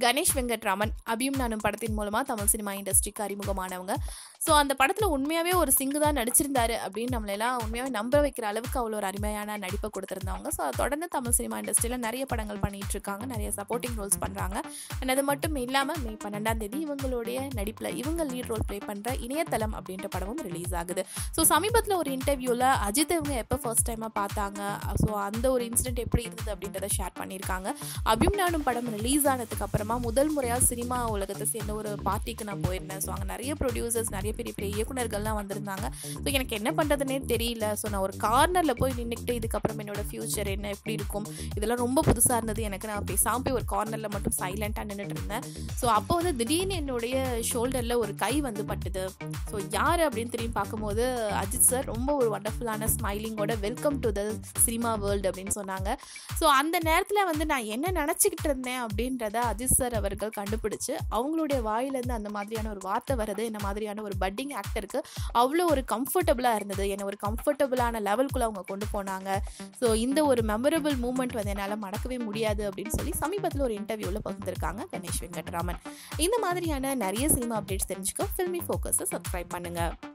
கணேஷ் வெங்கட்ராமன் அபியும் நானும் படத்தின் மூலமாக தமிழ் சினிமா இண்டஸ்ட்ரிக்கு அறிமுகமானவங்க ஸோ அந்த படத்தில் உண்மையாகவே ஒரு சிங்கு தான் நடிச்சிருந்தாரு அப்படின்னு நம்மளெல்லாம் உண்மையாகவே நம்ப வைக்கிற அளவுக்கு அவ்வளோ ஒரு அருமையான நடிப்பை கொடுத்துருந்தவங்க ஸோ தொடர்ந்து தமிழ் சினிமா இண்டஸ்ட்ரியில் நிறைய படங்கள் பண்ணிட்டு இருக்காங்க நிறைய சப்போர்ட்டிங் ரோல்ஸ் பண்ணுறாங்க அண்ட் அது மட்டும் இல்லாமல் மே பன்னெண்டாம் தேதி இவங்களுடைய நடிப்பில் இவங்க லீட் ரோல் ப்ளே பண்ணுற இணையதளம் அப்படின்ற படமும் ரிலீஸ் ஆகுது ஸோ சமீபத்தில் ஒரு இன்டர்வியூவில் அஜித் இவங்க எப்போ ஃபர்ஸ்ட் டைமாக பார்த்தாங்க ஸோ அந்த ஒரு இன்சிடென்ட் எப்படி இருந்தது அப்படின்றத ஷேர் பண்ணியிருக்காங்க அபியும் நானும் படம் ரிலீஸ் ஆனதுக்கு அப்புறமா முதல் முறையாக சினிமா உலகத்தை சேர்ந்த ஒரு பார்ட்டிக்கு நான் போயிருந்தேன் ஸோ அங்கே நிறைய ப்ரொடியூசர்ஸ் நிறைய பெரிய பெரிய இயக்குனர்கள்லாம் வந்திருந்தாங்க ஸோ எனக்கு என்ன பண்ணுறதுனே தெரியல ஸோ நான் ஒரு கார்னரில் போய் நின்றுக்கிட்டு இதுக்கப்புறம் என்னோட ஃப்யூச்சர் என்ன எப்படி இருக்கும் இதெல்லாம் ரொம்ப புதுசாக இருந்தது எனக்கு நான் பேசாமல் போய் ஒரு கார்னரில் மட்டும் சைலண்ட்டாக நின்றுட்டு இருந்தேன் ஸோ அப்போ வந்து திடீர்னு என்னுடைய ஷோல்டரில் ஒரு கை வந்து பட்டுது ஸோ யார் அப்படின்னு திரும்பி பார்க்கும்போது அஜித் சார் ரொம்ப ஒரு வண்டர்ஃபுல்லான ஸ்மைலிங்கோட welcome to the cinema world அப்படின்னு சொன்னாங்க ஸோ அந்த நேரத்தில் வந்து நான் என்ன நினச்சிக்கிட்டு இருந்தேன் அப்படின்றத அஜித் சார் அவர்கள் கண்டுபிடிச்சு அவங்களுடைய வாயிலேருந்து அந்த மாதிரியான ஒரு வார்த்தை வர்றது இந்த மாதிரியான ஒரு பட்டிங் ஆக்டருக்கு அவ்வளோ ஒரு கம்ஃபர்டபுளாக இருந்தது என்னை ஒரு கம்ஃபர்டபுளான லெவலுக்குள்ளே அவங்க கொண்டு போனாங்க ஸோ இந்த ஒரு மெமரபிள் மூமெண்ட் வந்து என்னால் மறக்கவே முடியாது அப்படின்னு சொல்லி சமீபத்தில் ஒரு இன்டர்வியூவில் பகிர்ந்திருக்காங்க கணேஷ் வெங்கட்ராமன் இந்த மாதிரியான நிறைய சினிமா அப்டேட்ஸ் தெரிஞ்சுக்க ஃபில்மி ஃபோக்கஸை சப்ஸ்கிரைப் பண்ணுங்கள்